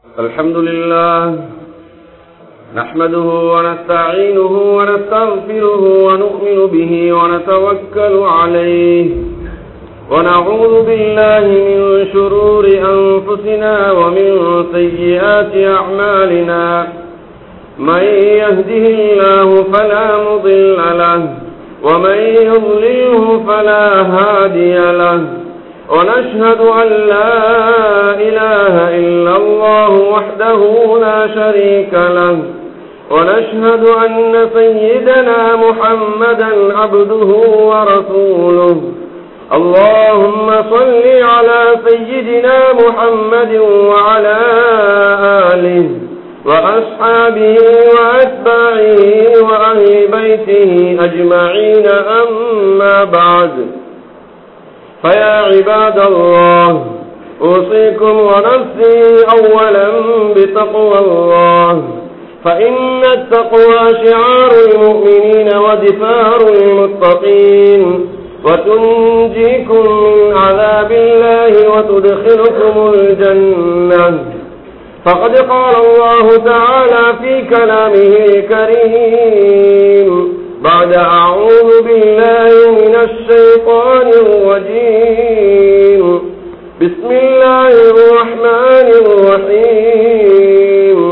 الحمد لله نحمده ونستعينه ونستغفره ونؤمن به ونتوكل عليه ونعوذ بالله من شرور أنفسنا ومن سيئات أعمالنا من يهده الله فلا مضل له ومن يضلله فلا هادي له ونشهد أن لا إله إلا الله وحده لا شريك له ونشهد أن سيدنا محمدا عبده ورسوله اللهم صل على سيدنا محمد وعلى آله وأصحابه وأتباعه وأهل بيته أجمعين أما بعد فيا عباد الله أوصيكم ونفسي أولا بتقوى الله فإن التقوى شعار المؤمنين ودفار المتقين وتنجيكم من عذاب الله وتدخلكم الجنة فقد قال الله تعالى في كلامه الكريم بعد أعوذ بالله من الشيطان الرجيم بسم الله الرحمن الرحيم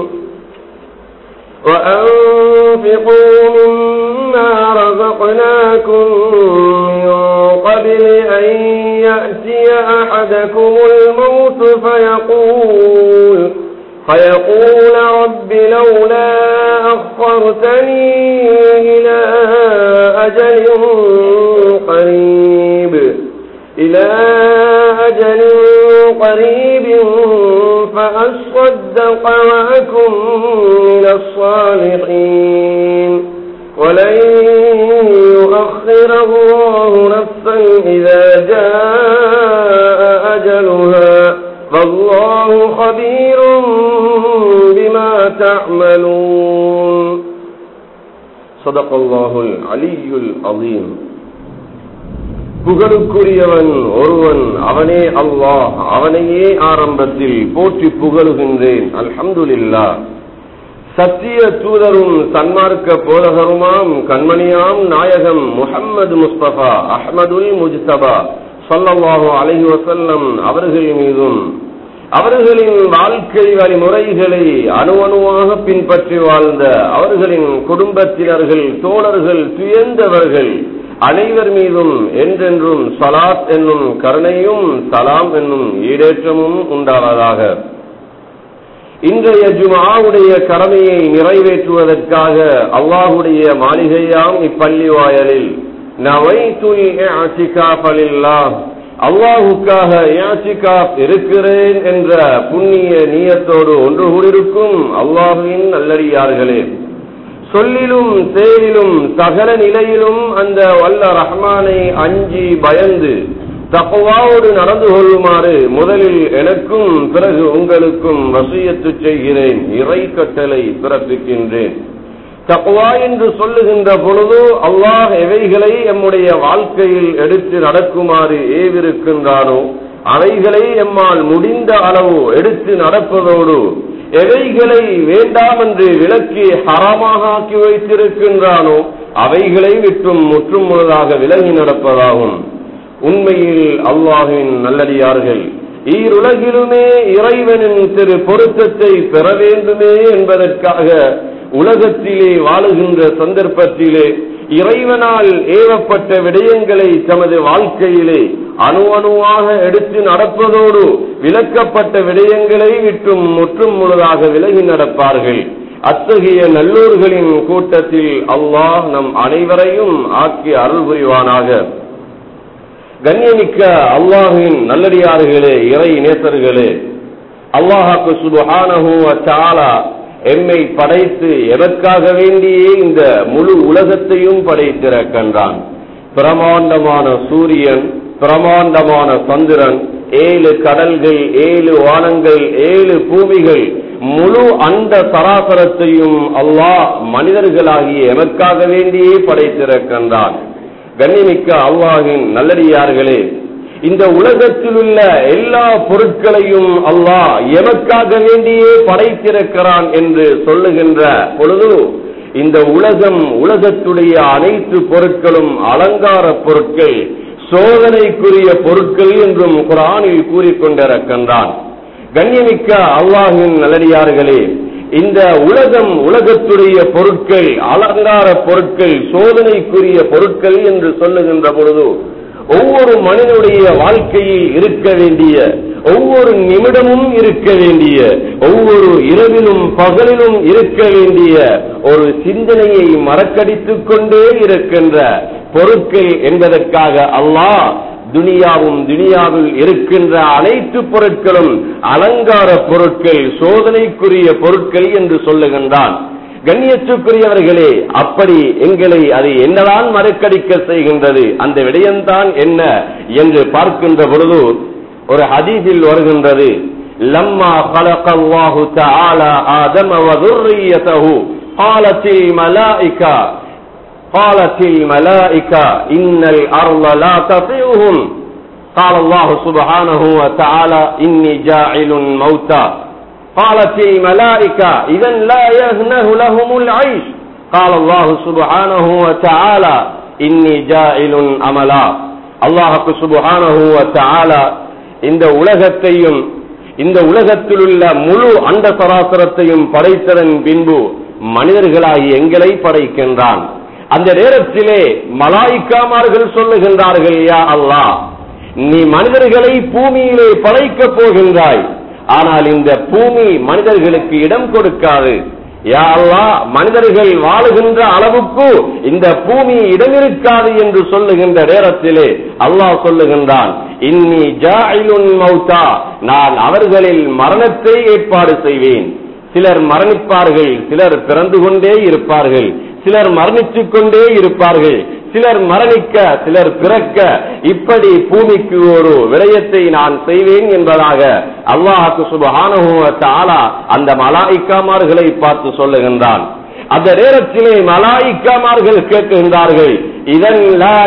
وأنفقوا مما رزقناكم من قبل أن يأتي أحدكم الموت فيقول فيقول رب لولا أخرتني إلى أجل قريب إلى أجل قريب فأصدق وأكن من الصالحين ولن يؤخر الله نفسا إذا جاء أجلها فالله خبير بما تعملون صدق الله العلي العظيم புகழுக்குரியவன் ஒருவன் அவனே அல்லாஹ் அவனையே ஆரம்பத்தில் போற்றி புகழுகின்றேன் அல்ஹம்துலில்லா சத்திய தூதரும் சன்மார்க்க போதகருமாம் கண்மணியாம் நாயகம் முஹம்மது முஸ்தபா அஹ்மதுல் முஜ்தபா சொல்லல்லாஹு அலைஹி வசல்லம் அவர்கள் மீதும் அவர்களின் வாழ்க்கை வழிமுறைகளை அணுவணுவாக பின்பற்றி வாழ்ந்த அவர்களின் குடும்பத்தினர்கள் தோழர்கள் துயர்ந்தவர்கள் அனைவர் மீதும் என்றென்றும் சலாத் என்னும் கருணையும் சலாம் என்னும் ஈடேற்றமும் உண்டாவதாக இன்றைய ஜுமாவுடைய கடமையை நிறைவேற்றுவதற்காக அல்லாஹுடைய மாளிகையாம் இப்பள்ளி வாயலில் அல்லாஹுக்காக இருக்கிறேன் என்ற புண்ணிய நீயத்தோடு ஒன்று கூடியிருக்கும் அல்லாஹுவின் நல்லடியார்களே சொல்லிலும் செயலிலும் சகல நிலையிலும் அந்த வல்ல ரஹ்மானை அஞ்சி பயந்து தப்பவாவோடு நடந்து கொள்ளுமாறு முதலில் எனக்கும் பிறகு உங்களுக்கும் வசியத்து செய்கிறேன் இறை கட்டளை பிறப்பிக்கின்றேன் தக்குவா என்று சொல்லுகின்ற பொழுது அல்லாஹ் எவைகளை எம்முடைய வாழ்க்கையில் எடுத்து நடக்குமாறு ஏவிருக்கின்றானோ அவைகளை எம்மால் முடிந்த அளவு எடுத்து நடப்பதோடு எவைகளை வேண்டாம் என்று விலக்கி ஹராமாக ஆக்கி வைத்திருக்கின்றானோ அவைகளை விட்டும் முற்றும் முழுதாக விலகி நடப்பதாகும் உண்மையில் அல்லாஹின் நல்லடியார்கள் ஈருலகிலுமே இறைவனின் திரு பொருத்தத்தை பெற வேண்டுமே என்பதற்காக உலகத்திலே வாழுகின்ற சந்தர்ப்பத்திலே இறைவனால் ஏவப்பட்ட விடயங்களை தமது வாழ்க்கையிலே அணு அணுவாக எடுத்து நடப்பதோடு விளக்கப்பட்ட விடயங்களை விட்டும் முற்றும் முழுதாக விலகி நடப்பார்கள் அத்தகைய நல்லூர்களின் கூட்டத்தில் அல்லாஹ் நம் அனைவரையும் ஆக்கி அருள் புரிவானாக கண்ணியமிக்க அல்லாஹின் நல்லடியார்களே இறை நேசர்களே அல்லாஹாக்கு சுபஹானஹு சாலா எம்மை படைத்து எதற்காக வேண்டியே இந்த முழு உலகத்தையும் படைத்திருக்கின்றான் பிரமாண்டமான சூரியன் பிரமாண்டமான சந்திரன் ஏழு கடல்கள் ஏழு வானங்கள் ஏழு பூமிகள் முழு அந்த சராசரத்தையும் அல்லாஹ் மனிதர்களாகிய எமக்காக வேண்டியே படைத்திருக்கின்றான் கண்ணிமிக்க அல்லாஹின் நல்லடியார்களே இந்த உலகத்தில் உள்ள எல்லா பொருட்களையும் அல்லாஹ் எமக்காக வேண்டியே படைத்திருக்கிறான் என்று சொல்லுகின்ற பொழுது இந்த உலகம் உலகத்துடைய அனைத்து பொருட்களும் அலங்கார பொருட்கள் சோதனைக்குரிய பொருட்கள் என்றும் குரானில் கூறிக்கொண்டிருக்கின்றான் கண்ணியமிக்க அல்லாஹின் நல்லடியார்களே இந்த உலகம் உலகத்துடைய பொருட்கள் அலங்கார பொருட்கள் சோதனைக்குரிய பொருட்கள் என்று சொல்லுகின்ற பொழுது ஒவ்வொரு மனிதனுடைய வாழ்க்கையில் இருக்க வேண்டிய ஒவ்வொரு நிமிடமும் இருக்க வேண்டிய ஒவ்வொரு இரவிலும் பகலிலும் இருக்க வேண்டிய ஒரு சிந்தனையை மறக்கடித்துக் கொண்டே இருக்கின்ற பொருட்கள் என்பதற்காக அல்லாஹ் துனியாவும் துனியாவில் இருக்கின்ற அனைத்து பொருட்களும் அலங்கார பொருட்கள் சோதனைக்குரிய பொருட்கள் என்று சொல்லுகின்றான் கண்ணியத்துக்குரியவர்களே அப்படி எங்களை அது என்னதான் மறுக்கடிக்க செய்கின்றது அந்த விடயம்தான் என்ன என்று பார்க்கின்ற பொழுது ஒரு ஹதீஸில் வருகின்றது லம்மா خلق الله تعالى آدم وذريته قالت الملائكة قالت الملائكة إن الأرض لا تطيعهم قال الله سبحانه وتعالى إني جاعل موتا قالت الملائكة إذا لا يهنه لهم العيش قال الله سبحانه وتعالى إني جاعل أملا الله سبحانه وتعالى இந்த உலகத்தையும் இந்த உலகத்தில் உள்ள முழு அண்ட சராசரத்தையும் படைத்ததன் பின்பு மனிதர்களாகி எங்களை படைக்கின்றான் அந்த நேரத்திலே மலாய்க்காமார்கள் சொல்லுகின்றார்கள் யா அல்லாஹ் நீ மனிதர்களை பூமியிலே படைக்கப் போகின்றாய் ஆனால் இந்த பூமி மனிதர்களுக்கு இடம் கொடுக்காது யா அல்லாஹ் மனிதர்கள் வாழுகின்ற அளவுக்கு இந்த பூமி இடம் இருக்காது என்று சொல்லுகின்ற நேரத்திலே அல்லாஹ் சொல்லுகின்றான் இன்னி ஜாயிலுன் மௌத்தா நான் அவர்களில் மரணத்தை ஏற்பாடு செய்வேன் சிலர் மரணிப்பார்கள் சிலர் பிறந்து கொண்டே இருப்பார்கள் சிலர் மரணித்துக் கொண்டே இருப்பார்கள் சிலர் மரணிக்க சிலர் பிறக்க இப்படி பூமிக்கு ஒரு விடயத்தை நான் செய்வேன் என்பதாக அல்லாஹுக்கு சுபஹானுவ அந்த மலாய்க்காமார்களை பார்த்து சொல்லுகின்றான் அந்த நேரத்திலே மலாய்க்காமார்கள் கேட்கின்றார்கள் இதன்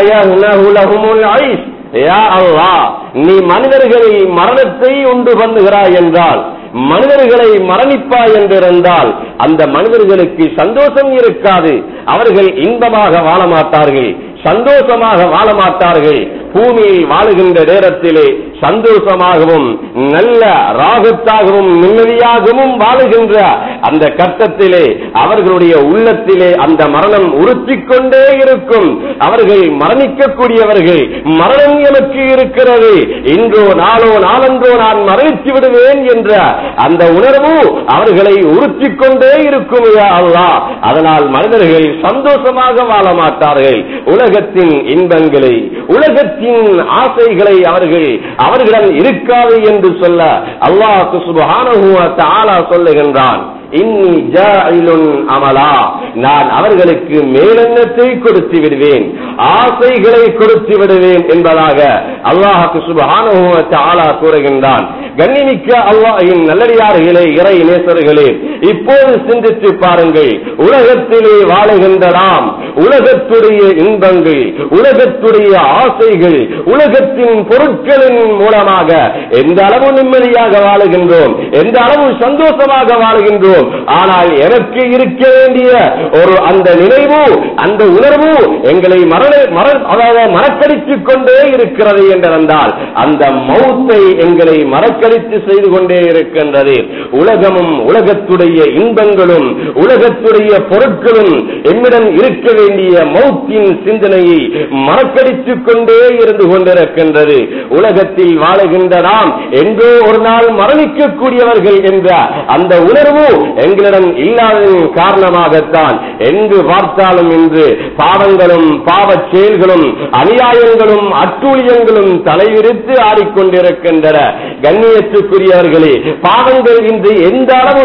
நீ மனிதர்களில் மரணத்தை உண்டு பண்ணுகிறாய் என்றால் மனிதர்களை மரணிப்பாய் என்றிருந்தால் அந்த மனிதர்களுக்கு சந்தோஷம் இருக்காது அவர்கள் இன்பமாக வாழ மாட்டார்கள் சந்தோஷமாக வாழ மாட்டார்கள் பூமியில் வாழுகின்ற நேரத்திலே சந்தோஷமாகவும் நல்ல ராகத்தாகவும் நிம்மதியாகவும் வாழுகின்ற அந்த கட்டத்திலே அவர்களுடைய உள்ளத்திலே அந்த மரணம் உறுத்திக் கொண்டே இருக்கும் அவர்கள் மரணிக்கக்கூடியவர்கள் மரணம் எனக்கு இருக்கிறது இன்றோ நாளோ நாளன்றோ நான் மரணித்து விடுவேன் என்ற அந்த உணர்வு அவர்களை உறுத்திக் கொண்டே இருக்கும் அல்லா அதனால் மனிதர்கள் சந்தோஷமாக வாழ மாட்டார்கள் உலகத்தின் இன்பங்களை உலகத்தின் ஆசைகளை அவர்கள் அவர்களிடம் இருக்காது என்று சொல்ல அல்லாஹு சுபஹானஹு வ தஆலா சொல்லுகின்றான் இன்னி ஜாயிலுன் அமலா நான் அவர்களுக்கு மேலெண்ணத்தை கொடுத்து விடுவேன் ஆசைகளை கொடுத்து விடுவேன் என்பதாக அல்லாஹுக்கு சுபஹானஹு வ தஆலா கூறுகின்றான் கண்ணிமிக்க அல்லாஹ்வின் நல்லடியார்களே இறை நேசர்களே இப்போது சிந்தித்து பாருங்கள் உலகத்திலே வாழுகின்ற நாம் உலகத்துடைய இன்பங்கள் உலகத்துடைய ஆசைகள் உலகத்தின் பொருட்களின் மூலமாக எந்த அளவு நிம்மதியாக வாழுகின்றோம் எந்த அளவு சந்தோஷமாக வாழுகின்றோம் ஆனால் எனக்கு இருக்க வேண்டிய ஒரு அந்த நினைவு அந்த உணர்வு எங்களை மரண மர அதாவது மறக்கடித்துக் கொண்டே இருக்கிறது என்றிருந்தால் அந்த மௌத்தை எங்களை மறக்கடித்து செய்து கொண்டே இருக்கின்றது உலகமும் உலகத்துடைய இன்பங்களும் உலகத்துடைய பொருட்களும் என்னிடம் இருக்க வேண்டிய மௌத்தின் சிந்தனையை மறக்கடித்துக் கொண்டே இருந்து கொண்டிருக்கின்றது உலகத்தில் வாழுகின்ற நாம் என்றோ ஒரு நாள் மரணிக்கக்கூடியவர்கள் என்ற அந்த உணர்வு எங்களிடம் இல்லாததன் காரணமாகத்தான் எங்கு பார்த்தாலும் இன்று பாவங்களும் பாவச் செயல்களும் அநியாயங்களும் அட்டூழியங்களும் தலைவிரித்து ஆடிக்கொண்டிருக்கின்றன கண்ணியத்துக்குரியவர்களே பாவங்கள் இன்று எந்த அளவு தலை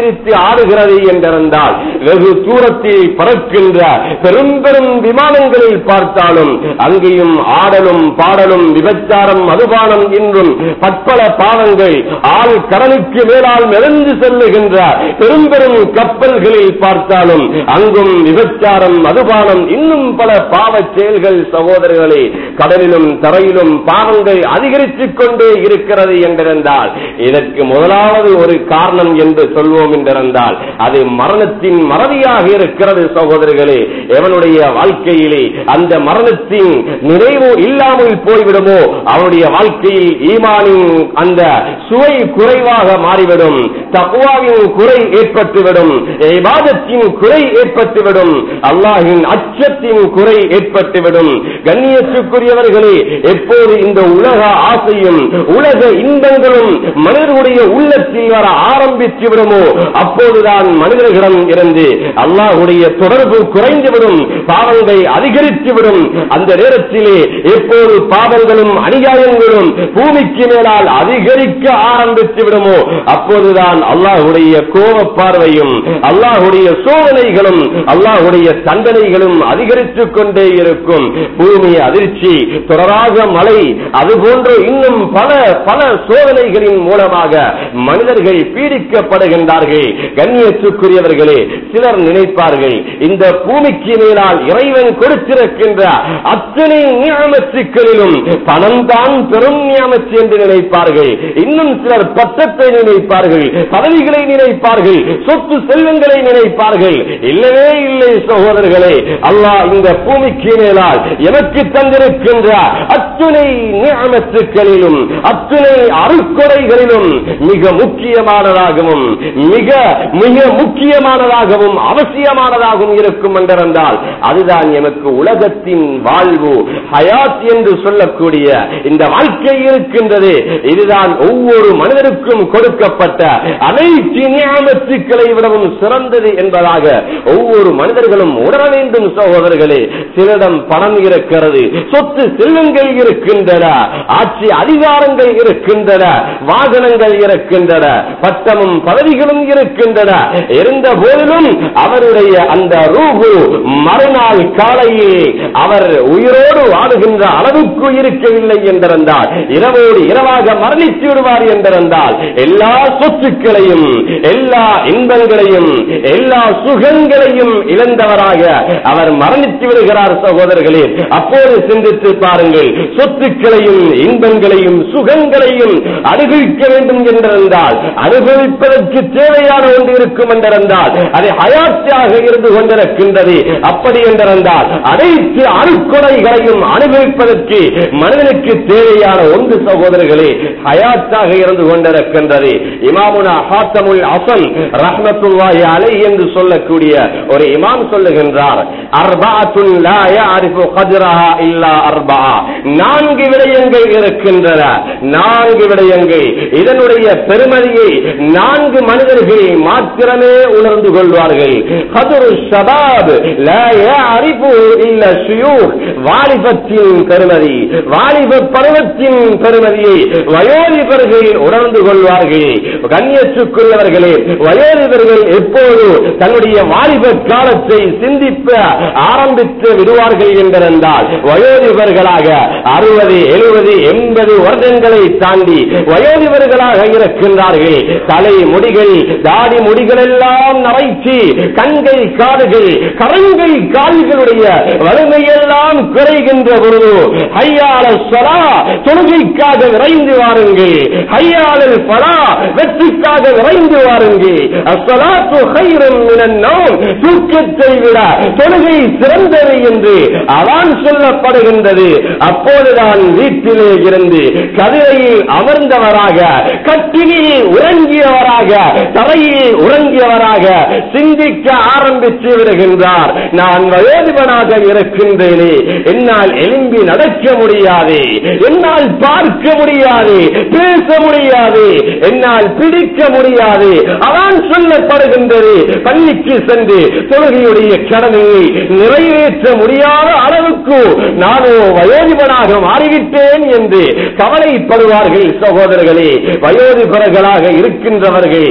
விரித்து ஆடுகிறது என்றிருந்தால் வெகு தூரத்தில் பறக்கின்ற பெரும் பெரும் விமானங்களில் பார்த்தாலும் அங்கேயும் ஆடலும் பாடலும் விபச்சாரம் மதுபானம் என்றும் பற்பல பாவங்கள் ஆள் கடலுக்கு மேலால் மெலிந்து செல்லுகின்ற பெரும் பெரும் கப்பல்களில் பார்த்தாலும் அங்கும் விபச்சாரம் மதுபானம் இன்னும் பல பாவச் செயல்கள் சகோதரர்களே கடலிலும் தரையிலும் பாவங்கள் அதிகரித்துக் கொண்டே இருக்கிறது என்றிருந்தால் இதற்கு முதலாவது ஒரு காரணம் என்று சொல்வோம் என்றிருந்தால் அது மரணத்தின் மறதியாக இருக்கிறது சகோதரர்களே எவனுடைய வாழ்க்கையிலே அந்த மரணத்தின் நிறைவு இல்லாமல் போய்விடுமோ அவனுடைய வாழ்க்கையில் ஈமானின் அந்த சுவை குறைவாக மாறிவிடும் தக்குவாவின் குறை ஏற்பட்டுவிடும் இபாதத்தின் குறை ஏற்பட்டுவிடும் அல்லாஹின் அச்சத்தின் குறை ஏற்பட்டுவிடும் கண்ணியத்துக்குரியவர்களே எப்போது இந்த உலக ஆசையும் உலக இன்பங்களும் மனிதர்களுடைய உள்ளத்தில் வர ஆரம்பித்து விடுமோ அப்போதுதான் மனிதர்களிடம் இருந்து அல்லாஹுடைய தொடர்பு குறைந்துவிடும் பாவங்கள் அதிகரித்துவிடும் அந்த நேரத்திலே எப்போது பாவங்களும் அநியாயங்களும் பூமிக்கு மேலால் அதிகரிக்க ஆரம்பித்து விடுமோ அப்போதுதான் அல்லாஹுடைய கோப பார்வையும் அல்லாஹுடைய சோதனைகளும் அல்லாஹுடைய தண்டனைகளும் அதிகரித்துக் கொண்டே இருக்கும் பூமி அதிர்ச்சி தொடராக மழை அதுபோன்று இன்னும் பல பல சோதனைகளின் மூலமாக மனிதர்கள் பீடிக்கப்படுகின்றார்கள் கண்ணியத்துக்குரியவர்களே சிலர் நினைப்பார்கள் இந்த பூமிக்கு மேலால் இறைவன் கொடுத்திருக்கின்ற அத்தனை நியமத்துக்களிலும் பணம் தான் பெரும் நியமத்து என்று நினைப்பார்கள் இன்னும் சிலர் பட்டத்தை நினைப்பார்கள் பதவிகளை நினைப்பார்கள் சொத்து செல்வங்களை நினைப்பார்கள் இல்லவே இல்லை சகோதரர்களே அல்லாஹ் இந்த பூமிக்கு மேலால் எமக்கு தந்திருக்கின்ற அத்துணை நியமத்துக்களிலும் அத்துணை அருக்கொடைகளிலும் மிக முக்கியமானதாகவும் மிக மிக முக்கியமானதாகவும் அவசியமானதாகவும் இருக்கும் என்றிருந்தால் அதுதான் எமக்கு உலகத்தின் வாழ்வு ஹயாத் என்று சொல்லக்கூடிய இந்த வாழ்க்கை இருக்கின்றது இதுதான் ஒவ்வொரு மனிதருக்கும் கொடுக்கப்பட்ட அனைத்து நியமத்துக்களை விடவும் சிறந்தது என்பதாக ஒவ்வொரு மனிதர்களும் உணர வேண்டும் சகோதரர்களே சிலரிடம் பணம் இருக்கிறது சொத்து செல்வங்கள் இருக்கின்றன ஆட்சி அதிகாரங்கள் இருக்கின்றன வாகனங்கள் இருக்கின்றன பட்டமும் பதவிகளும் இருக்கின்றன இருந்த போதிலும் அவருடைய அந்த ரூபு மறுநாள் காலையில் அவர் உயிரோடு வாடுகின்ற அளவுக்கு இருக்கவில்லை என்றிருந்தால் இரவோடு இரவாக மரணித்து விடுவார் என்றிருந்தால் எல்லா சொத்துக்களையும் எல்லா இன்பங்களையும் எல்லா சுகங்களையும் இழந்தவராக அவர் மரணித்து விடுகிறார் சகோதரர்களே அப்போது சிந்தித்து பாருங்கள் சொத்துக்களையும் இன்பங்களையும் சுகங்களையும் அனுபவிக்க வேண்டும் என்றிருந்தால் அனுபவிப்பதற்கு தேவையான ஒன்று இருக்கும் என்றிருந்தால் அது ஹயாத்தியாக இருந்து கொண்டிருக்கின்றது அப்படி என்றிருந்தால் அனைத்து அணுக்கொடைகளையும் அனுபவிப்பதற்கு மனிதனுக்கு தேவையான ஒன்று சகோதரர்களே ஹயாத்தாக இருந்து கொண்டிருக்கின்றது இமாமுனா ஹாத்தமுல் அசன் ரஹ்மத்துல்லாஹி அலை என்று சொல்லக்கூடிய ஒரு இமாம் சொல்லுகின்றார் அர்பாத்துன் லா யஅரிஃபு கத்ரஹா இல்லா அர்பா நான்கு விடயங்கள் இருக்கின்றன நான்கு விடயங்கள் இதனுடைய பெருமதியை நான்கு மனிதர்கள் மாத்திரமே உணர்ந்து கொள்வார்கள் கதுரு ஷபாப் லா யஅரிஃபு இல்ல ஷுயூக் வாலிபத்தின் பெருமதி வாலிப பருவத்தின் பெருமதியை வயோதிபர்கள் உணர்ந்து கொள்வார்கள் கண்ணியத்துக்குரியவர்களே வயோதிபர்கள் எப்போது தன்னுடைய வாலிப காலத்தை சிந்திப்ப ஆரம்பித்து விடுவார்கள் என்றிருந்தால் வயோதிபர்களாக அறுபது எழுபது எண்பது வருடங்களை தாண்டி வயோதிபர்களாக இருக்கின்றார்கள் தலை முடிகள் தாடி முடிகள் எல்லாம் நரைச்சி கண்கள் காதுகள் கரங்கள் கால்களுடைய வலிமையெல்லாம் குறைகின்ற பொழுது ஹையாள சொலா தொழுகைக்காக விரைந்து வாருங்கள் ஹையாளல் பலா வெற்றிக்காக விரைந்து வாருங்கள் அஸ்ஸலாத்து ஹைரும் மினன் நௌம் தூக்கத்தை விட தொழுகை சிறந்தது என்று அதான் சொல்லப்படுகின்றது அப்போதுதான் வீட்டிலே இருந்து கதிரையில் அமர்ந்தவராக கட்டினில் உறங்கியவராக தரையில் உறங்கியவராக சிந்திக்க ஆரம்பித்து விடுகின்றார் நான் வயோதிபனாக இருக்கின்றேனே என்னால் எலும்பி நடக்க முடியாது என்னால் பார்க்க முடியாது பேச முடியாது என்னால் பிடிக்க முடியாது அதான் சொல்லப்படுகின்றது பள்ளிக்கு சென்று தொழுகையுடைய கடமையை நிறைவேற்ற முடியாத அளவுக்கு நானோ வயோதிபனாக மாறிவிட்டேன் என்று கவலைப்படுவார்கள் சகோதரர்களே வயோதிபர்களாக இருக்கின்றவர்கள்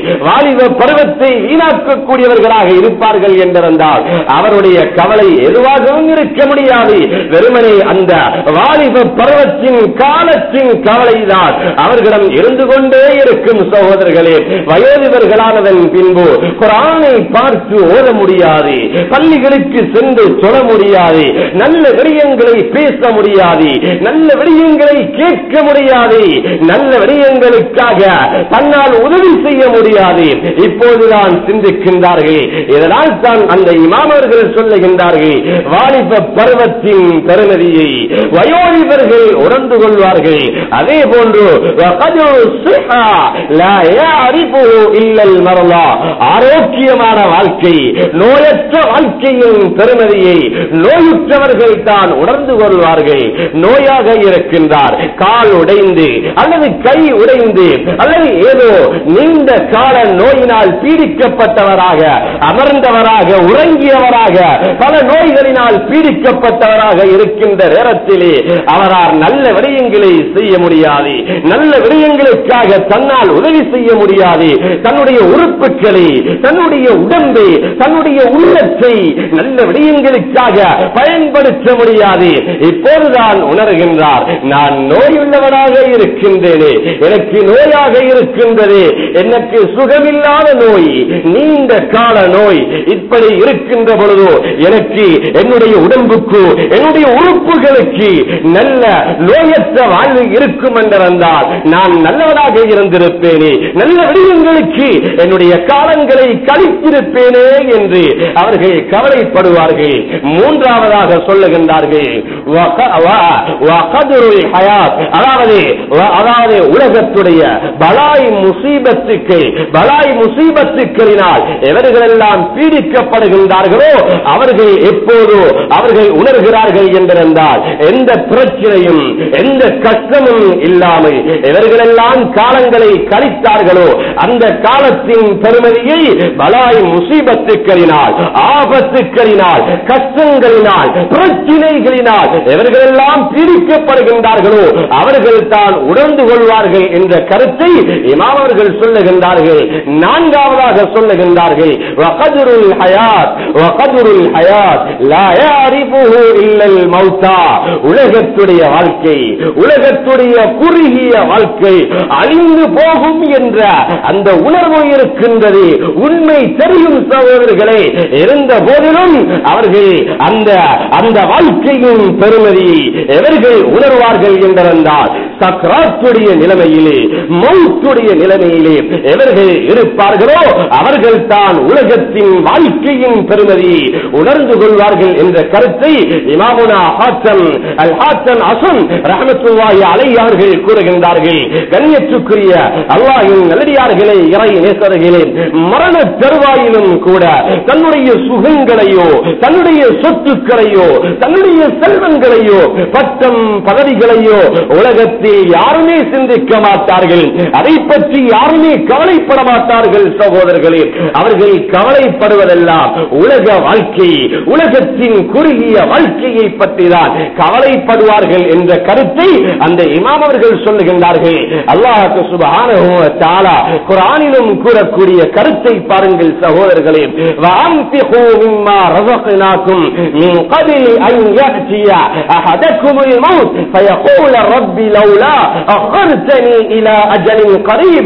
வாலிப பருவத்தை வீணாக்கக்கூடியவர்களாக இருப்பார்கள் என்றிருந்தால் அவருடைய கவலை எதுவாகவும் இருக்க முடியாது வெறுமனே அந்த வாலிப பருவத்தின் காலத்தின் கவலைதான் அவர்களிடம் இருந்து கொண்டே இருக்கும் சகோதரர்களே வயோதிபர்களானதன் பின்பு குரானை பார்த்து ஓத முடியாது பள்ளிகளுக்கு சென்று சொல்ல முடியாது நல்ல விடயங்களை பேச முடியாது நல்ல விடயங்களை கேட்க முடியாது நல்ல விடயங்களுக்காக தன்னால் உதவி செய்ய முடியாது இப்போதுதான் சிந்திக்கின்றார்கள் இதனால் தான் அந்த இமாமர்கள் சொல்லுகின்றார்கள் வாலிப பருவத்தின் பெருமதியை வயோதிபர்கள் உணர்ந்து கொள்வார்கள் அதே போன்று وَقَدْرُ الصِّحَّةِ لَا يَعْرِفُهُ إِلَّا الْمَرْضَى ஆரோக்கியமான வாழ்க்கை நோயற்ற வாழ்க்கையின் பெருமதியை நோயுற்றவர்கள் தான் உணர்ந்து கொள்வார்கள் நோயாக இருக்கின்றார் கால் உடைந்து அல்லது கை உடைந்து அல்லது ஏதோ நீண்ட கால நோயினால் பீடிக்கப்பட்டவராக அமர்ந்தவராக உறங்கியவராக பல நோய்களினால் பீடிக்கப்பட்டவராக இருக்கின்ற நேரத்திலே அவரால் நல்ல விடயங்களை செய்ய முடியாது நல்ல விடயங்களுக்காக தன்னால் உதவி செய்ய முடியாது தன்னுடைய உறுப்புகளை தன்னுடைய உடம்பை தன்னுடைய உள்ளத்தை நல்ல விடயங்களுக்காக பயன்படுத்த முடியாது இப்போதுதான் உணர்கின்றார் நான் நோயுள்ளவனாக இருக்கின்றேனே எனக்கு நோயாக இருக்கின்றது எனக்கு சுகமில்லாத நோய் நீண்ட கால நோய் இப்படி இருக்கின்ற பொழுதோ எனக்கு என்னுடைய உடம்புக்கு என்னுடைய உறுப்புகளுக்கு நல்ல நோயற்ற வாழ்வு இருக்கும் என்றிருந்தால் நான் நல்லவனாக இருந்திருப்பேனே நல்ல விடயங்களுக்கு என்னுடைய காலங்களை கழித்திருப்பேனே என்று அவர்கள் கவலைப்படுவார்கள் மூன்றாவதாக சொல்லுகின்றார்கள் வக- வ- வகதுருல் ஹயாத். அதாவது வ- அதாவது உலகத்துடைய பலாய் முசீபத்துக்கு பலாய் முசீபத்துக்களினால் எவர்களெல்லாம் பீடிக்கப்படுகின்றார்களோ அவர்கள் எப்போதோ அவர்கள் உணர்கிறார்கள் என்றிருந்தால் எந்த பிரச்சனையும் எந்த கஷ்டமும் இல்லாமல் எவர்களெல்லாம் காலங்களை கழித்தார்களோ அந்த காலத்தின் பெருமதியை பலாய் முசீபத்துக்களினால் ஆபத்துக்களினால் கஷ்டங்களினால் பிரச்சினைகளினால் எவர்களெல்லாம் பீடிக்கப்படுகின்றார்களோ அவர்கள் தான் உணர்ந்து கொள்வார்கள் என்ற கருத்தை இமாம் அவர்கள் சொல்லுகின்றார்கள் நான்காவதாக சொல்லுகின்றார்கள் வகதுருல் ஹயாத் வகதுருல் ஹயாத் லா யாரிஃபுஹு இல்லல் மௌத்தா உலகத்துடைய வாழ்க்கை உலகத்துடைய குறுகிய வாழ்க்கை அழிந்து போகும் என்ற அந்த உணர்வு இருக்கின்றது உண்மை தெரியும் சகோதரர்களே இருந்த போதிலும் அவர்கள் அந்த அந்த வாழ்க்கையின் பெருமதி எவர்கள் உணர்வார்கள் என்றிருந்தால் சக்ராத்துடைய நிலைமையிலே மௌத்துடைய நிலைமையிலே எவர்கள் இருப்பார்களோ அவர்கள் தான் உலகத்தின் வாழ்க்கையின் பெருமதி உணர்ந்து கொள்வார்கள் என்ற கருத்தை இமாமுனா ஹாசன் அல் ஹாசன் அசன் ரஹமத்துல்லாஹி அலைஹி அவர்கள் கூறுகின்றார்கள் கண்ணியத்துக்குரிய அல்லாஹின் நல்லடியார்களே இறை நேசர்களே மரண தருவாயிலும் கூட தன்னுடைய சுகங்களையோ தன்னுடைய சொத்துக்களையோ தன்னுடைய செல்வங்களையோ பட்டம் பதவிகளையோ உலகத்தில் யாருமே சிந்திக்க மாட்டார்கள் அதை பற்றி யாருமே கவலைப்பட மாட்டார்கள் சகோதரர்களே அவர்கள் கவலைப்படுவதெல்லாம் உலக வாழ்க்கை உலகத்தின் குறுகிய வாழ்க்கையை பற்றி தான் கவலைப்படுவார்கள் என்ற கருத்தை அந்த இமாம் அவர்கள் சொல்லுகின்றார்கள் அல்லாஹு சுபஹானஹு வ தஆலா குர்ஆனிலும் கூறக்கூடிய கருத்தை பாருங்கள் சகோதரர்களே வஅன்ஃபிகு மிம்மா ரஸக்னாக்கும் மின் قبل أن يأتي أحدكم الموت فيقول رب لولا أخرتني إلى أجل قريب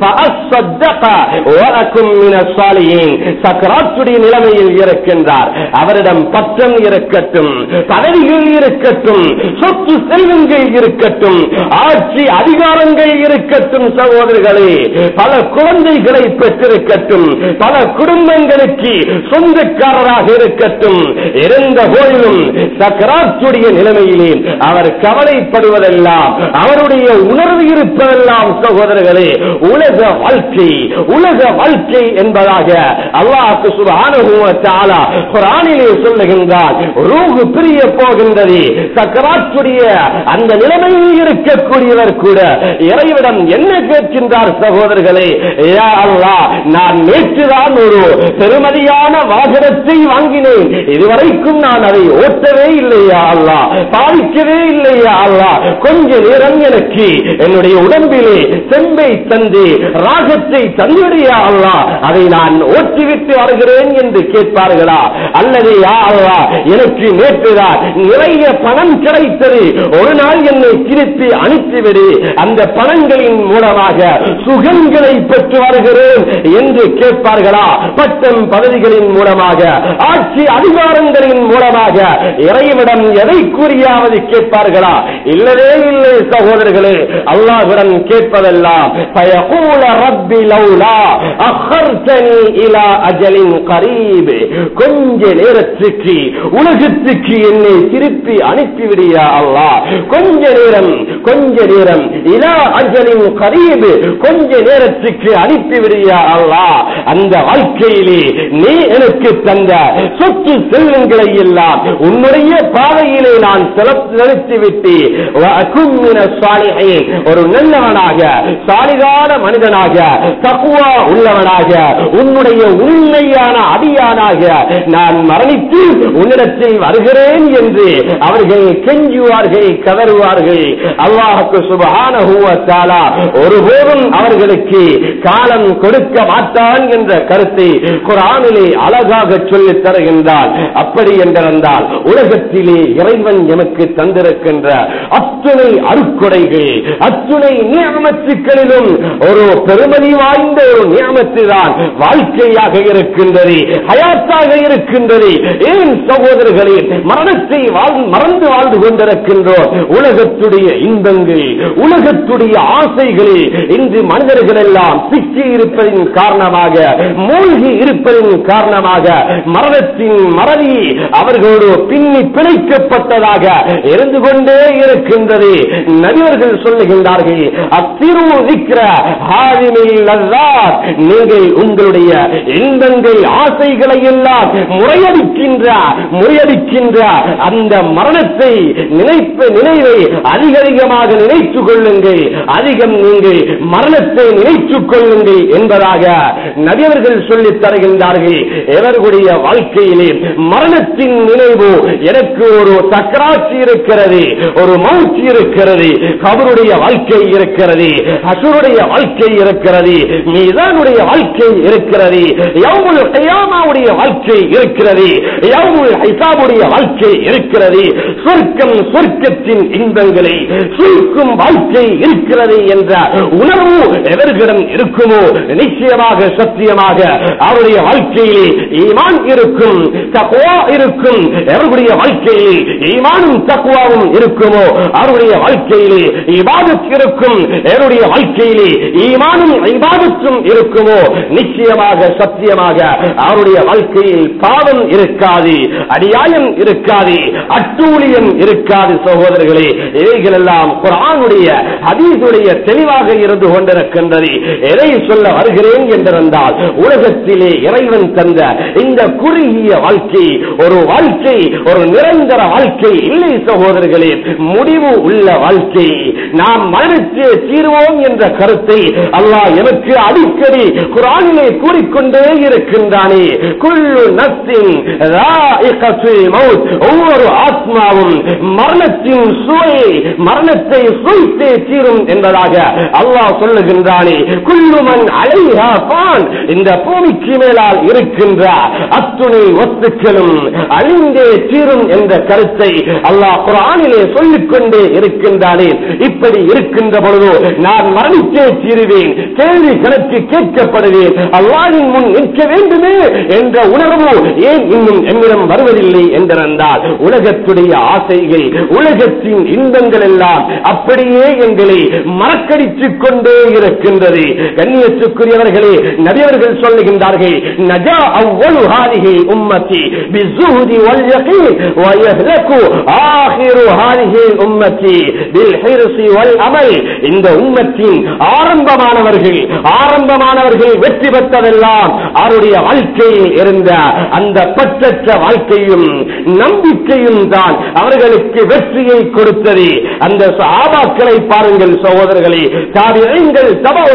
فأصدق وأكن من الصالحين சக்கராத்துடைய நிலைமையில் இருக்கின்றார் அவரிடம் பட்டம் இருக்கட்டும் பதவிகள் இருக்கட்டும் சொத்து செல்வங்கள் இருக்கட்டும் ஆட்சி அதிகாரங்கள் இருக்கட்டும் சகோதரர்களே பல குழந்தைகளை பெற்றிருக்கட்டும் பல குடும்பங்களுக்கு சொந்தக்காரராக இருக்கட்டும் இருந்த போதிலும் சக்கராத்துடைய நிலைமையிலே அவர் கவலைப்படுவதெல்லாம் அவருடைய உணர்வு இருப்பதெல்லாம் சகோதரர்களே உலக வாழ்க்கை உலக வாழ்க்கை என்பதாக அல்லாஹ் சுப்ஹானஹு வ தஆலா குர்ஆனிலே சொல்லுகின்றார் ரூஹ் பிரிய போகின்றது சக்கராத்துடைய அந்த நிலைமையில் இருக்கக்கூடியவர் கூட இறைவிடம் என்ன கேட்கின்றார் சகோதரர்களே யா அல்லாஹ் நான் நேற்றுதான் நான் ஒரு பெருமதியான வாகனத்தை வாங்கினேன் இதுவரைக்கும் நான் அதை ஓட்டவே இல்லையா அல்லா பாதிக்கவே இல்லையா அல்லா கொஞ்ச நேரம் எனக்கு என்னுடைய உடம்பிலே செம்பை தந்து ராகத்தை தந்துடையா அல்லா அதை நான் ஓட்டிவிட்டு வருகிறேன் என்று கேட்பார்களா அல்லது யா அல்லா எனக்கு நேற்றுதான் நிறைய பணம் கிடைத்தது ஒரு நாள் என்னை திருப்பி அனுப்பிவிடு அந்த பணங்களின் மூலமாக சுகங்களை பெற்று வருகிறேன் என்று கேட்பார்களா பட்டம் பதவிகளின் மூலமாக ஆட்சி அதிகாரங்களின் மூலமாக இறைவிடம் எதை கூறியாவது கேட்பார்களா இல்லவே இல்லை சகோதரர்களே அல்லாஹ்விடம் கேட்பதெல்லாம் பயகூல ரப்பி லௌலா அஹர்தனி இலா அஜலின் கரீப் கொஞ்ச நேரத்துக்கு உலகத்துக்கு என்னை திருப்பி அனுப்பிவிடியா அல்லாஹ் கொஞ்ச நேரம் கொஞ்ச நேரம் இலா அஜலின் கரீப் கொஞ்ச நேரத்துக்கு அனுப்பிவிடியா அல்லாஹ் அந்த வாழ்க்கையிலே நீ எனக்கு தந்த சொத்து செல்வங்களை எல்லாம் உன்னுடைய பாதையிலே நான் செலுத்திவிட்டு ஒரு நல்லவனாக சாலிகான மனிதனாக தக்குவா உள்ளவனாக உன்னுடைய உண்மையான அடியானாக நான் மரணித்து உன்னிடத்தில் வருகிறேன் என்று அவர்கள் கெஞ்சுவார்கள் கதறுவார்கள் அல்லாஹுக்கு சுபகான ஒருபோதும் அவர்களுக்கு காலம் கொடுக்க மாட்டான் என்ற கருத்தை குரானிலே அழகாக சொல்லித் தருகின்றான் அப்படி என்றிருந்தால் உலகத்திலே இறைவன் எமக்கு தந்திருக்கின்ற அத்துணை அருக்குடைகள் அத்துணை நியமத்துக்களிலும் ஒரு பெருமதி வாய்ந்த ஒரு நியமத்து தான் வாழ்க்கையாக இருக்கின்றது ஹயாத்தாக இருக்கின்றது ஏன் சகோதரர்களே மரணத்தை வாழ்- மறந்து வாழ்ந்து கொண்டிருக்கின்றோம் உலகத்துடைய இன்பங்கள் உலகத்துடைய ஆசைகளில் இன்று மனிதர்கள் எல்லாம் சிக்கி இருப்பதின் காரணமாக மூழ்கி இருப்பதின் காரணமாக மரணத்தின் மறதி அவர்களோடு பின்னி பிணைக்கப்பட்டதாக இருந்து கொண்டே இருக்கின்றது நபியர்கள் சொல்லுகின்றார்கள் அத்திரு இருக்கிற நீங்கள் உங்களுடைய இன்பங்கள் ஆசைகளை எல்லாம் முறையடிக்கின்ற முறையடிக்கின்ற அந்த மரணத்தை நினைப்ப நினைவை அதிக அதிகமாக நினைத்துக் கொள்ளுங்கள் அதிகம் நீங்கள் மரணத்தை நினைத்துக் கொள்ளுங்கள் என்பதாக நபியவர்கள் சொல்லித் தருகின்றார்கள் எவர்களுடைய வாழ்க்கையிலே மரணத்தின் நினைவு எனக்கு ஒரு சக்கராட்சி இருக்கிறது ஒரு மௌச்சி இருக்கிறது கபருடைய வாழ்க்கை இருக்கிறது அசுருடைய வாழ்க்கை இருக்கிறது மீதானுடைய வாழ்க்கை இருக்கிறது யவுமுல் கியாமாவுடைய வாழ்க்கை இருக்கிறது யவுமுல் ஹிசாபுடைய வாழ்க்கை இருக்கிறது சொர்க்கம் சொர்க்கத்தின் இன்பங்களை சுருக்கும் வாழ்க்கை இருக்கிறது என்ற உணர்வு எவர்களிடம் இருக்குமோ நிச்சயமாக சத்தியமாக அவருடைய வாழ்க்கையிலே ஈமான் இருக்கும் தக்குவா இருக்கும் எவர்களுடைய வாழ்க்கையிலே ஈமானும் தக்குவாவும் இருக்குமோ அவருடைய வாழ்க்கையிலே இபாதத் இருக்கும் எவருடைய வாழ்க்கையிலே ஈமானும் இபாதத்தும் இருக்குமோ நிச்சயமாக சத்தியமாக அவருடைய வாழ்க்கையில் பாவம் இருக்காது அடியாயம் இருக்காது அட்டூழியம் இருக்காது சகோதரர்களே இவைகள் எல்லாம் குரானுடைய ஹதீஸுடைய தெளிவாக இருந்து கொண்டிருக்கின்றது எதை சொல்ல வருகிறேன் என்றிருந்தால் உலகத்திலே இறைவன் தந்த இந்த குறுகிய வாழ்க்கை ஒரு வாழ்க்கை ஒரு நிரந்தர வாழ்க்கை இல்லை சகோதரர்களே முடிவு உள்ள வாழ்க்கை நாம் மரணித்து தீர்வோம் என்ற கருத்தை அல்லாஹ் எனக்கு அடிக்கடி குரானிலே கூறிக்கொண்டே இருக்கின்றானே குள்ளு நஸ்தின் ராயிகத்துல் மவுத் ஒவ்வொரு ஆத்மாவும் மரணத்தின் சுவையை மரணத்தை சுவைத்தே தீரும் என்பதாக அல்லாஹ் சொல்லுகின்றானே குள்ளுமன் அலைஹா பான் இந்த பூமிக்கு மேலால் இருக்கின்ற அத்துணை வஸ்துக்களும் அழிந்தே தீரும் என்ற கருத்தை அல்லாஹ் குரானிலே சொல்லிக் கொண்டே இருக்கின்றானே இப்படி இருக்கின்ற பொழுது நான் மரணித்தே தீருவேன் கேள்வி கணக்கு கேட்கப்படுவேன் அல்லாஹின் முன் நிற்க வேண்டுமே என்ற உணர்வு ஏன் இன்னும் என்னிடம் வருவதில்லை என்றிருந்தால் உலகத்துடைய ஆசைகள் உலகத்தின் இன்பங்கள் எல்லாம் அப்படியே எங்களை மறக்கடித்துக் கொண்டே இருக்கின்றது கண்ணியத்துக்குரியவர்களே நபியவர்கள் சொல்லுகின்றார்கள் நஜா அவ்வளவு ஹாதிகை உம்மத்தி பிசுஹுதி வல் யகீன் வயஹ்லகு ஆகிரு ஹாதிகை உம்மத்தி பில் ஹிர்ஸி வல் அமல் இந்த உம்மத்தின் ஆரம்பமானவர்கள் ஆரம்பமானவர்கள் வெற்றி பெற்றதெல்லாம் அவருடைய வாழ்க்கையில் இருந்த அந்த பற்றற்ற வாழ்க்கையும் நம்பிக்கையும் தான் அவர்களுக்கு வெற்றியை கொடுத்தது அந்த சாபாக்களை பாருங்கள் சகோதரர்களே தாபியங்கள் தபவு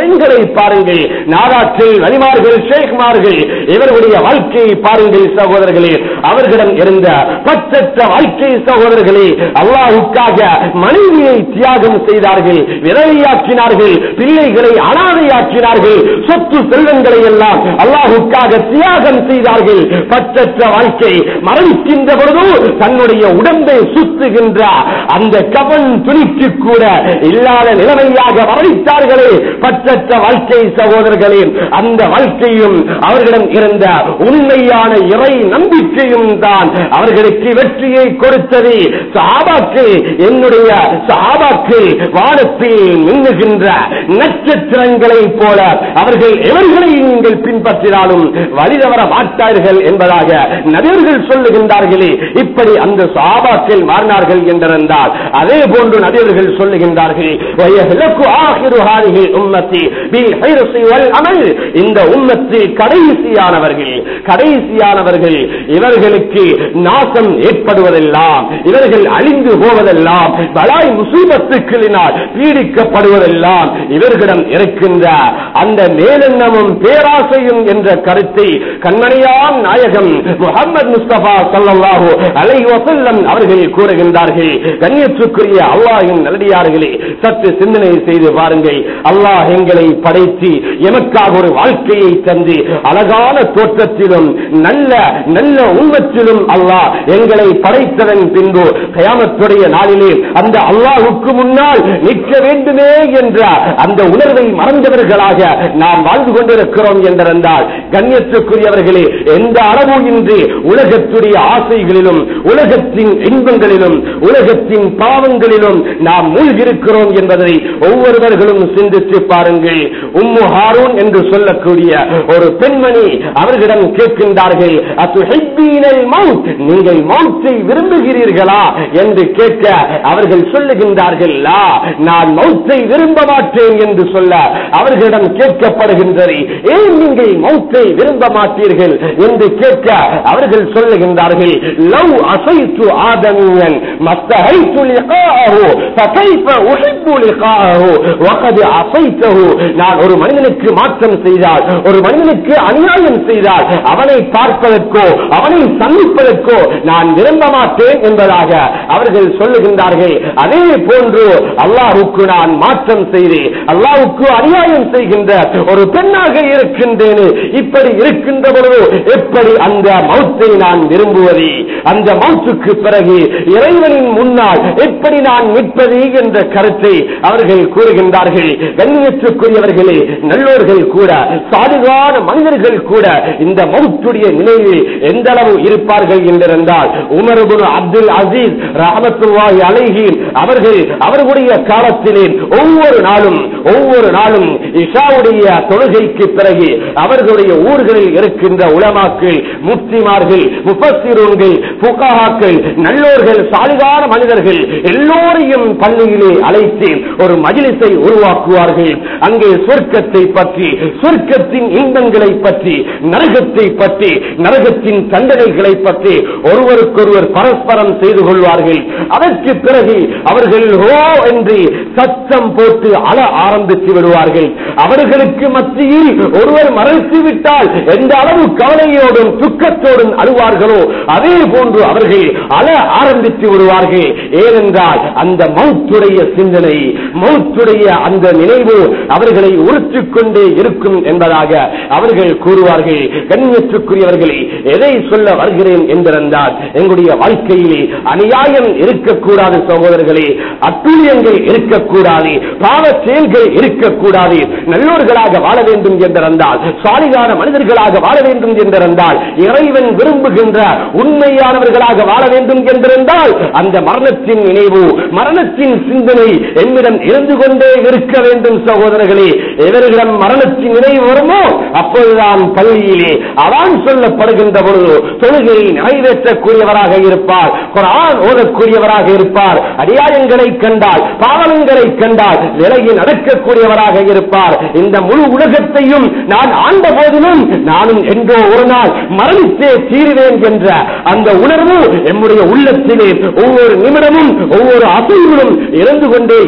பெண்களை பாருங்கள் நாடாற்றில் வலிமார்கள் ஷேக்மார்கள் இவர்களுடைய வாழ்க்கையை பாருங்கள் சகோதரர்களே அவர்களிடம் இருந்த பச்சற்ற வாழ்க்கை சகோதரர்களே அல்லாஹுக்காக மனைவியை தியாகம் செய்தார்கள் விதவையாக்கினார்கள் பிள்ளைகளை அனாதையாக்கினார்கள் சொத்து செல்வங்களை எல்லாம் அல்லாஹுக்காக தியாகம் செய்தார்கள் பச்சற்ற வாழ்க்கை மரணிக்கின்ற பொழுது தன்னுடைய உடம்பை சுத்துகின்ற அந்த கவன் துணிக்கு கூட இல்லாத நிலைமையாக மரணித்தார்களே பச்சற்ற வாழ்க்கை சகோதரர்களே அந்த வாழ்க்கையும் அவர்களிடம் இருந்த உண்மையான இறை நம்பிக்கையும் தான் அவர்களுக்கு வெற்றியை கொடுத்தது சாபாக்கு என்னுடைய சாபாக்கு வானத்தில் மின்னுகின்ற நட்சத்திரங்களை போல அவர்கள் எவர்களை நீங்கள் பின்பற்றினாலும் வழிதவர மாட்டார்கள் என்பதாக நபியர்கள் சொல்லுகின்றார்களே இப்படி அந்த சாபாக்கள் மாறினார்கள் என்றிருந்தால் அதே போன்று நபியர்கள் சொல்லுகின்றார்கள் வயஹ்லகு ஆகிரு ஹாதிஹி உம்மத்தி பில் ஹைரசி வல் அமல் இந்த உம்மத்தில் கடைசியானவர்கள் கடைசியானவர்கள் இவர்களுக்கு நாசம் ஏற்படுவதெல்லாம் இவர்கள் அழிந்து போவதெல்லாம் பலாய் முசீபத்துக்களினால் பீடிக்கப்படுவதெல்லாம் இவர்களிடம் இருக்கின்ற அந்த மேலெண்ணமும் பேராசையும் என்ற கருத்தை கண்மணியாம் நாயகம் முகமது முஸ்தபா சல்லல்லாஹு அலைஹி வஸல்லம் அவர்கள் கூறுகின்றார்கள் கண்ணியத்துக்குரிய அல்லாஹின் நல்லடியார்களே சற்று சிந்தனை செய்து பாருங்கள் அல்லாஹ் எங்களை படைத்து எமக்காக ஒரு வாழ்க்கையை தந்து அழகான தோற்றத்திலும் நல்ல நல்ல உண்மத்திலும் அல்லாஹ் எங்களை படைத்ததன் பின்பு கயாமத்துடைய நாளிலே அந்த அல்லாஹுக்கு முன்னால் நிற்க வேண்டுமே என்ற அந்த உணர்வை மறந்தவர்களாக நாம் வாழ்ந்து கொண்டிருக்கிறோம் என்றிருந்தால் கண்ணியத்துக்குரியவர்களே எந்த அளவு இன்றி உலகத்துடைய ஆசைகளிலும் உலகத்தின் இன்பங்களிலும் உலகத்தின் பாவங்களிலும் நாம் மூழ்கிருக்கிறோம் என்பதை ஒவ்வொருவர்களும் சிந்தித்து பாருங்கள் உம்மு ஹாரூன் என்று சொல்லக்கூடிய ஒரு பெண்மணி அவர்களிடம் கேட்கின்றார்கள் அத்துஹிப்பீனல் மவுத் நீங்கள் மௌத்தை விரும்புகிறீர்களா என்று கேட்க அவர்கள் சொல்லுகின்றார்கள் லா நான் மௌத்தை விரும்ப மாட்டேன் என்று சொல்ல அவர்களிடம் கேட்கப்படுகின்றது ஏன் நீங்கள் மௌத்தை விரும்ப மாட்டீர்கள் என்று கேட்க அவர்கள் சொல்லுகின்றார்கள் லவ் அசைத்து ஆதமியன் மஸ்தஹைத்து லிகாஹு ஃபகைஃப உஹிப்பு லிகாஹு வகத் அசைத்தஹு நான் ஒரு மனிதனுக்கு மாற்றம் செய்தால் ஒரு மனிதனுக்கு அநியாயம் செய்தால் அவனை பார்ப்பதற்கோ அவனை சந்திப்பதற்கோ நான் விரும்ப மாட்டேன் என்பதாக அவர்கள் சொல்லுகின்றார்கள் அதே போன்று அல்லாஹுக்கு நான் மாற்றம் செய்து அல்லாஹுக்கு அநியாயம் செய்கின்ற ஒரு பெண்ணாக இருக்கின்றேன் இப்படி இருக்கின்ற பொழுது எப்படி அந்த மௌத்தை நான் விரும்புவது அந்த மௌத்துக்கு பிறகு இறைவனின் முன்னால் எப்படி நான் நிற்பது என்ற கருத்தை அவர்கள் கூறுகின்றார்கள் கண்ணியத்துக்குரியவர்களே நல்லோர்கள் கூட சாதுகான மனிதர்கள் கூட இந்த மௌத்துடைய நிலையில் எந்த அளவு இருப்பார்கள் என்றிருந்தால் உமர்புன் அப்துல் அசீஸ் ரஹமத்துல்லாஹி அலைஹி அவர்கள் அவர்களுடைய காலத்திலே ஒவ்வொரு நாளும் ஒவ்வொரு நாளும் இஷாவுடைய தொழுகைக்கு பிறகு அவர்களுடைய ஊர்களில் இருக்கின்ற உலமாக்கள் முக்திமார்கள் முப்பத்திரூன்கள் புகாக்கள் நல்லோர்கள் சாலிகான மனிதர்கள் எல்லோரையும் பள்ளியிலே அழைத்து ஒரு மஜிலிசை உருவாக்குவார்கள் அங்கே சொர்க்கத்தை பற்றி சொர்க்கத்தின் இன்பங்களை பற்றி நரகத்தை பற்றி நரகத்தின் தண்டனைகளை பற்றி ஒருவருக்கொருவர் பரஸ்பரம் செய்து கொள்வார்கள் அதற்கு பிறகு அவர்கள் ஹோ என்று சத்தம் போட்டு அழ ஆரம்பித்து விடுவார்கள் அவர்களுக்கு மத்தியில் ஒருவர் மறைத்து விட்டால் எந்த அளவு கவலையோடும் துக்கத்தோடும் அழுவார்களோ அதே போன்று அவர்கள் அழ ஆரம்பித்து விடுவார்கள் ஏனென்றால் அந்த மௌத்துடைய சிந்தனை மௌத்துடைய அந்த நினைவு அவர்களை உறுத்திக் கொண்டே இருக்கும் என்பதாக அவர்கள் கூறுவார்கள் கண்ணியத்துக்குரியவர்களே எதை சொல்ல வருகிறேன் என்றிருந்தால் எங்களுடைய வாழ்க்கையிலே அநியாயம் இருக்கக்கூடாது சகோதரர்களே அத்துழியங்கள் இருக்கக்கூடாது பாவ செயல்கள் இருக்கக்கூடாது நல்லோர்களாக வாழ வேண்டும் என்றிருந்தால் சாலிகான மனிதர்களாக வாழ வேண்டும் என்றிருந்தால் இறைவன் விரும்புகின்ற உண்மையானவர்களாக வாழ வேண்டும் என்றிருந்தால் அந்த மரணத்தின் நினைவு மரணத்தின் சிந்தனை என்னிடம் இருந்து கொண்டே இருக்க வேண்டும் சகோதரர்களே எவர்களிடம் மரணத்தின் நினைவு வருமோ அப்போதுதான் பள்ளியிலே அதான் சொல்லப்படுகின்ற பொழுது தொழுகையை நிறைவேற்றக்கூடியவராக இருப்பார் குரான் ஓதக்கூடியவராக இருப்பார் அடியாயங்களை கண்டால் பாவனங்களை கண்டால் விலகி நடக்கக்கூடியவராக இருப்பார் இந்த முழு உலகத்தையும் நான் ஆண்ட போதிலும் நானும் என்றோ ஒரு நாள் மரணித்தே தீருவேன் என்ற அந்த உணர்வு எம்முடைய உள்ளத்திலே ஒவ்வொரு நிமிடமும் ஒவ்வொரு அசைவிலும் இருந்து கொண்டே இருக்க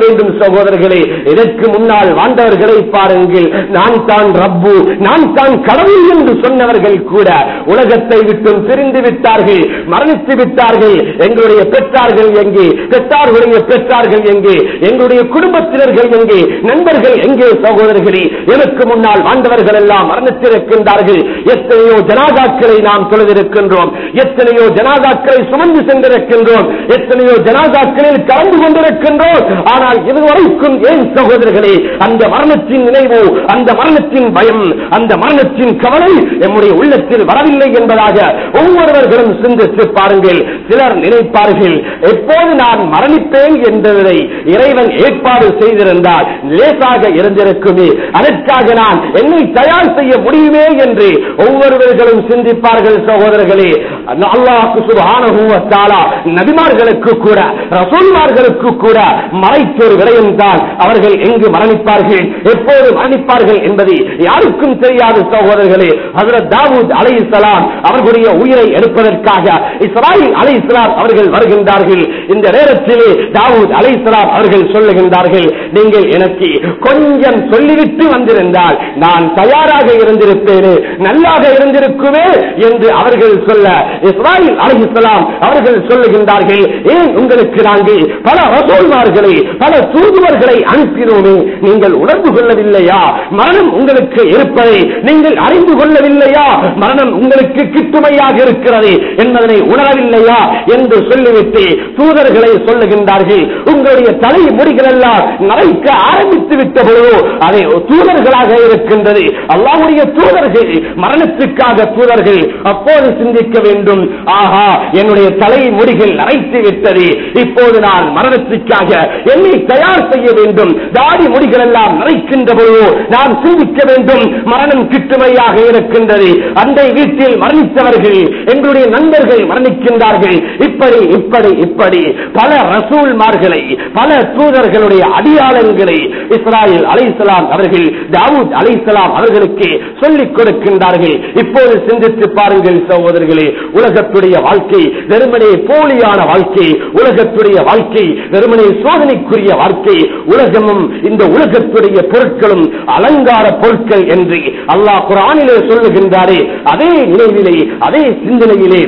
வேண்டும் சகோதரர்களே இதற்கு முன்னால் வாழ்ந்தவர்களை பாருங்கள் நான் தான் ரப்பு நான் தான் கடவுள் என்று சொன்னவர்கள் கூட உலகத்தை விட்டும் பிரிந்து விட்டார்கள் மரணித்து விட்டார்கள் எங்களுடைய பெற்றார்கள் எங்கே பெற்றார்களுடைய பெற்றார்கள் எங்கே எங்களுடைய குடும்பத்தினர்கள் எங்கே நண்பர்கள் எங்கே சகோதரர்களே எனக்கு முன்னால் வாழ்ந்தவர்கள் எல்லாம் மரணித்திருக்கின்றார்கள் எத்தனையோ ஜனாதாக்களை நாம் தொழுதிருக்கின்றோம் எத்தனையோ ஜனாதாக்களை சுமந்து சென்றிருக்கின்றோம் எத்தனையோ ஜனாதாக்களில் கலந்து கொண்டிருக்கின்றோம் ஆனால் இதுவரைக்கும் ஏன் சகோதரர்களே அந்த மரணத்தின் நினைவு அந்த மரணத்தின் பயம் அந்த மரணத்தின் கவலை நம்முடைய உள்ளத்தில் வரவில்லை என்பதாக ஒவ்வொருவர்களும் சிந்தித்து பாருங்கள் சிலர் நினைப்பார்கள் எப்போது நான் மரணிப்பேன் என்பதை இறைவன் ஏற்பாடு செய்திருந்தால் லேசாக இருந்திருக்குமே அதற்காக நான் என்னை தயார் செய்ய முடியுமே என்று ஒவ்வொருவர்களும் சிந்திப்பார்கள் சகோதரர்களே அல்லாஹு சுப்ஹானஹு வ தஆலா நபிமார்களுக்கு கூட ரசூல்மார்களுக்கு கூட மறைத்த ஒரு விடயம் தான் அவர்கள் எங்கு மரணிப்பார்கள் எப்போது மரணிப்பார்கள் என்பது யாருக்கும் தெரியாது சகோதரர்களே ஹஜரத் தாவூத் அலைஹிஸ்ஸலாம் அவர்களுடைய உயிரை எடுப்பதற்காக இஸ்ராயில் அலைஹிஸ்ஸலாம் அவர்கள் வருகின்றார்கள் இந்த நேரத்திலே தாவூத் அலைஹிஸ்ஸலாம் அவர்கள் சொல்லுகின்றார்கள் நீங்கள் எனக்கு கொஞ்சம் சொல்லிவிட்டு வந்திருந்தால் நான் தயாராக இருந்திருப்பேனே நல்லாக இருந்திருக்குமே என்று அவர்கள் சொல்ல இஸ்ராயில் அலைஹிஸ்ஸலாம் அவர்கள் சொல்லுகின்றார்கள் ஏன் உங்களுக்கு நாங்கள் பல ரசூல்மார்களை பல தூதுவர்களை அனுப்பினோமே நீங்கள் உணர்ந்து கொள்ளவில்லையா மரணம் உங்களுக்கு இருப்பதை நீங்கள் அறிந்து கொள்ளவில்லையா மரணம் உங்களுக்கு கிட்டுமையாக இருக்கிறது என்பதனை உணரவில்லையா என்று சொல்லிவிட்டு தூதர்களை சொல்லுகின்றார்கள் உங்களுடைய தலை முடிகள் எல்லாம் நரைக்க ஆரம்பித்து விட்ட பொழுதோ அதை தூதர்களாக இருக்கின்றது அல்லாவுடைய தூதர்கள் மரணத்துக்காக தூதர்கள் அப்போது சிந்திக்க வேண்டும் ஆஹா என்னுடைய தலை முடிகள் நரைத்து விட்டது இப்போது நான் மரணத்துக்காக என்னை தயார் செய்ய வேண்டும் தாடி முடிகள் எல்லாம் நரைக்கின்ற பொழுதோ நான் சிந்திக்க வேண்டும் மரணம் கிட்டுமையாக இருக்கின்றது அண்டை வீட்டில் மரணித்தவர்கள் எங்களுடைய நண்பர்கள் மரணிக்கின்றார்கள் இப்படி இப்படி இப்படி பல ரசூல்மார்களை பல தூதர்களுடைய அடியாளங்களை இஸ்ராயல் அலைசலாம் அவர்கள் தாவூத் அலைசலாம் அவர்களுக்கு சொல்லிக் கொடுக்கின்றார்கள் இப்போது சிந்தித்து பாருங்கள் சகோதரர்களே உலகத்துடைய வாழ்க்கை வெறுமனே போலியான வாழ்க்கை உலகத்துடைய வாழ்க்கை வெறுமனே சோதனைக்குரிய வாழ்க்கை உலகமும் இந்த உலகத்துடைய பொருட்களும் அலங்கார பொருட்கள் என்று அல்லாஹ் குரானிலே சொல்லுகின்றாரே அதே நினைவிலே அதே சிந்தனையிலே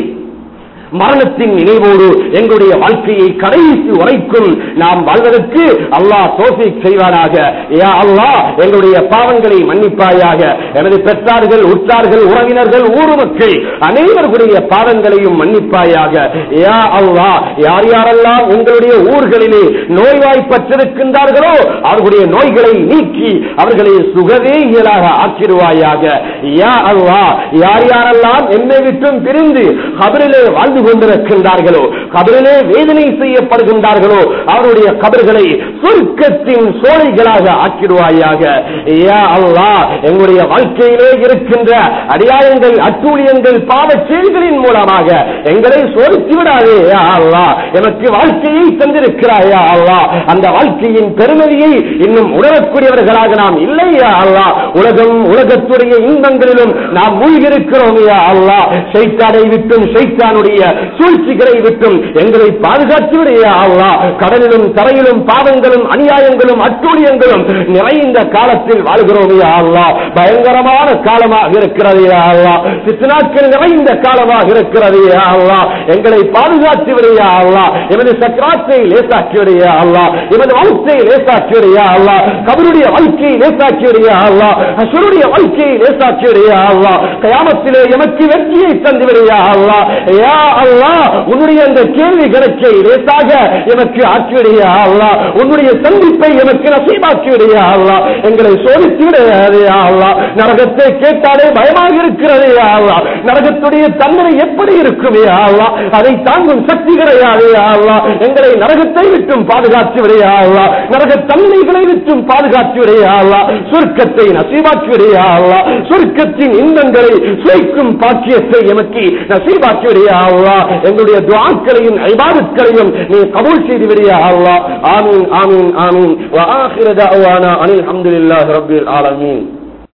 மரணத்தின் நினைவோடு எங்களுடைய வாழ்க்கையை கடைசி வரைக்கும் நாம் வாழ்வதற்கு அல்லாஹ் தோஃபிக் செய்வானாக யா அல்லாஹ் எங்களுடைய பாவங்களை மன்னிப்பாயாக எனது பெற்றார்கள் உற்றார்கள் உறவினர்கள் ஊர் மக்கள் அனைவர்களுடைய பாவங்களையும் மன்னிப்பாயாக யா அல்லாஹ் யார் யாரெல்லாம் உங்களுடைய ஊர்களிலே நோய்வாய்ப்பட்டிருக்கின்றார்களோ அவர்களுடைய நோய்களை நீக்கி அவர்களை சுகவேகியலாக ஆக்கிடுவாயாக யா அல்லாஹ் யார் யாரெல்லாம் என்னை விட்டும் பிரிந்து கபரிலே வாழ்ந்து கொண்டிருக்கின்றார்களோ கபரிலே வேதனை செய்யப்படுகின்றார்களோ அவருடைய கபர்களை சொர்க்கத்தின் சோழைகளாக ஆக்கிடுவாயாக யா அல்லாஹ் எங்களுடைய வாழ்க்கையிலே இருக்கின்ற அடியாயங்கள் அட்டூழியங்கள் பாவச் செயல்களின் மூலமாக எங்களை சோதித்து விடாதே யா அல்லாஹ் எனக்கு வாழ்க்கையை தந்திருக்கிறாயா அல்லாஹ் அந்த வாழ்க்கையின் பெருமதியை இன்னும் உணரக்கூடியவர்களாக நாம் இல்லையா அல்லாஹ் உலகம் உலகத்துடைய இன்பங்களிலும் நாம் மூழ்கிருக்கிறோம் யா அல்லாஹ் ஷைத்தானை விட்டும் ஷைத்தானுடைய சூழ்ச்சிகளை விட்டும் எங்களை பாதுகாத்துவிடைய அல்லாஹ் கடலிலும் தரையிலும் பாவங்களும் அநியாயங்களும் அட்டூழியங்களும் நிறைந்த காலத்தில் வாழ்கிறோம் யா அல்லாஹ் பயங்கரமான காலமாக இருக்கிறது யா அல்லாஹ் சித்தனாக்கள் நிறைந்த காலமாக இருக்கிறது யா அல்லாஹ் எங்களை பாதுகாத்து விடையா அல்லாஹ் எமது சக்கராத்தை லேசாக்கி விடையா அல்லாஹ் எமது வாழ்க்கையை லேசாக்கி விடையா அல்லாஹ் கபருடைய வாழ்க்கையை லேசாக்கி விடையா அல்லாஹ் அசுருடைய வாழ்க்கையை லேசாக்கி விடையா அல்லாஹ் கயாமத்திலே எமக்கு வெற்றியை தந்து விடையா அல்லாஹ் யா அல்லாஹ் உன்னுடைய அந்த கேள்வி கணக்கை லேசாக எமக்கு ஆக்கி விடையா அல்லாஹ் உன்னுடைய சந்திப்பை எமக்கு நசீபாக்கி விடையா அல்லாஹ் எங்களை சோதித்து விடையாது யா அல்லாஹ் நரகத்தை கேட்டாலே பயமாக இருக்கிறது யா அல்லாஹ் நரகத்துடைய தண்டனை எப்படி இருக்கும் யா அல்லாஹ் அதை தாங்கும் சக்தி கிடையாது யா அல்லாஹ் எங்களை நரகத்தை விட்டும் பாதுகாத்து விடையா அல்லாஹ் நரக தண்டனைகளை விட்டும் பாதுகாத்து விடையா அல்லாஹ் சொர்க்கத்தை நசீபாக்கி விடையா அல்லாஹ் சொர்க்கத்தின் இன்பங்களை சுவைக்கும் பாக்கியத்தை எமக்கு நசீபாக்கி விடையா அல்லாஹ் எங்களுடைய துஆக்களையும் இபாதத்களையும் நீ கபூல் செய்து விடையா அல்லாஹ் ஆமீன் ஆமீன் ஆமீன் வஆகிரு தஅவானா அனில் ஹம்துலில்லாஹி ரப்பில் ஆலமீன்